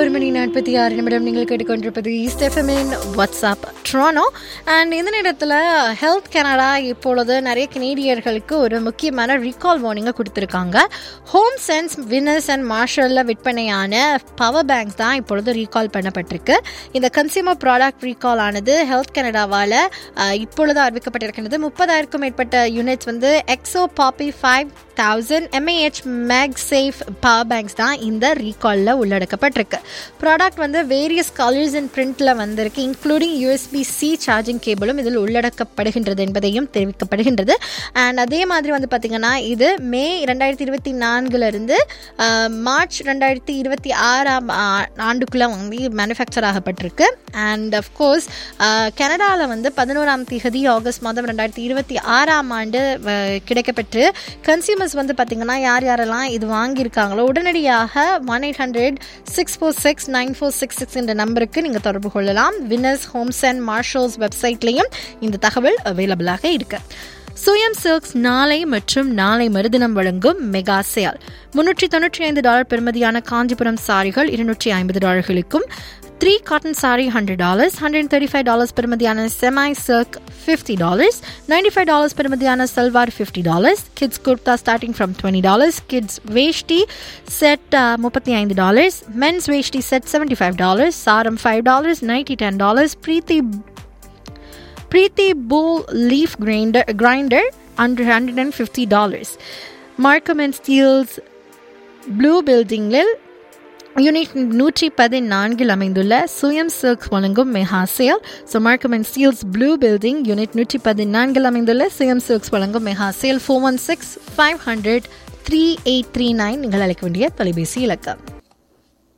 ஒரு மணி நாற்பத்தி ஆறு நிமிடம் நீங்கள் கேட்டுக்கொண்டிருப்பது ஈஸ்ட் எஃப்எம்இன் வாட்ஸ்அப் ட்ரானோ அண்ட் இந்த நேரத்தில் ஹெல்த் கனடா இப்பொழுது நிறைய கனேடியர்களுக்கு ஒரு முக்கியமான ரீகால் வார்னிங்கை கொடுத்துருக்காங்க ஹோம் சென்ஸ் வினஸ் அண்ட் மார்ஷலில் விற்பனையான பவர் பேங்க் தான் இப்பொழுது ரீகால் பண்ணப்பட்டிருக்கு இந்த கன்சியூமர் ப்ராடக்ட் ரீகால் ஆனது ஹெல்த் கனடாவால் இப்பொழுது அறிவிக்கப்பட்டிருக்கிறது முப்பதாயிரக்கும் மேற்பட்ட யூனிட்ஸ் வந்து Exo Poppy five thousand mAh MagSafe power banks தான் இந்த ரீகாலில் உள்ளடக்கப்பட்டிருக்கு ப்ராடக்ட் வந்து வேரியஸ் கலர்ஸ் அண்ட் பிரிண்டில் வந்திருக்கு இன்க்ளூடிங் யூஎஸ்பி சி சார்ஜிங் கேபிளும் இதில் உள்ளடக்கப்படுகின்றது என்பதையும் தெரிவிக்கப்படுகின்றது அண்ட் அதே மாதிரி வந்து பார்த்திங்கன்னா இது மே ரெண்டாயிரத்தி இருபத்தி நான்குலேருந்து மார்ச் ரெண்டாயிரத்தி இருபத்தி ஆறாம் ஆண்டுக்குள்ளே வந்து மேனுஃபேக்சர் ஆகப்பட்டிருக்கு அண்ட் அஃப்கோர்ஸ் கனடாவில் வந்து பதினோராம் தேதி ஆகஸ்ட் மாதம் ரெண்டாயிரத்தி இருபத்தி ஆறாம் ஆண்டு கிடைக்கப்பெற்று கன்சியூமர்ஸ் வந்து பார்த்திங்கன்னா யார் யாரெல்லாம் இது வாங்கியிருக்காங்களோ உடனடியாக one eight hundred six four six nine four six six என்ற நம்பருக்கு நீங்கள் தொடர்பு கொள்ளலாம் வின்னர்ஸ் ஹோம்ஸ் அண்ட் மார்ஷல்ஸ் வெப்சைட்லேயும் இந்த தகவல் அவைலபிளாக இருக்கு சுயம் சில்க்ஸ் நாளை மற்றும் நாளை மறுதினம் வழங்கும் மெகா சேல் முன்னூற்றி தொண்ணூற்றி ஐந்து டாலர் பெறுமதியான காஞ்சிபுரம் சாரிகள் இருநூற்றி ஐம்பது டாலர்களுக்கும் three cotton sari hundred dollars hundred thirty five dollars பெறுமதியான semi silk fifty dollars ninety five dollars பெறுமதியான salwar fifty dollars kids kurta starting from twenty dollars kids veshti set முப்பத்தி ஐந்து dollars men's veshti set seventy five dollars சாரம் five dollars ninety ten dollars Preethi Preethi blue leaf grinder grinder hundred hundred and fifty dollars Markham and Steeles blue பில்டிங்கில் unit நூற்றி பதினான்கில் அமைந்துள்ள சுயம் silk வழங்கும் mega sale so Markham and Steeles blue building unit நூற்றி பதினான்கில் அமைந்துள்ள சுயம் சில்க்ஸ் வழங்கும் mega sale four one six five hundred three eight three nine நீங்கள் அழைக்க வேண்டிய தொலைபேசி இலக்கம்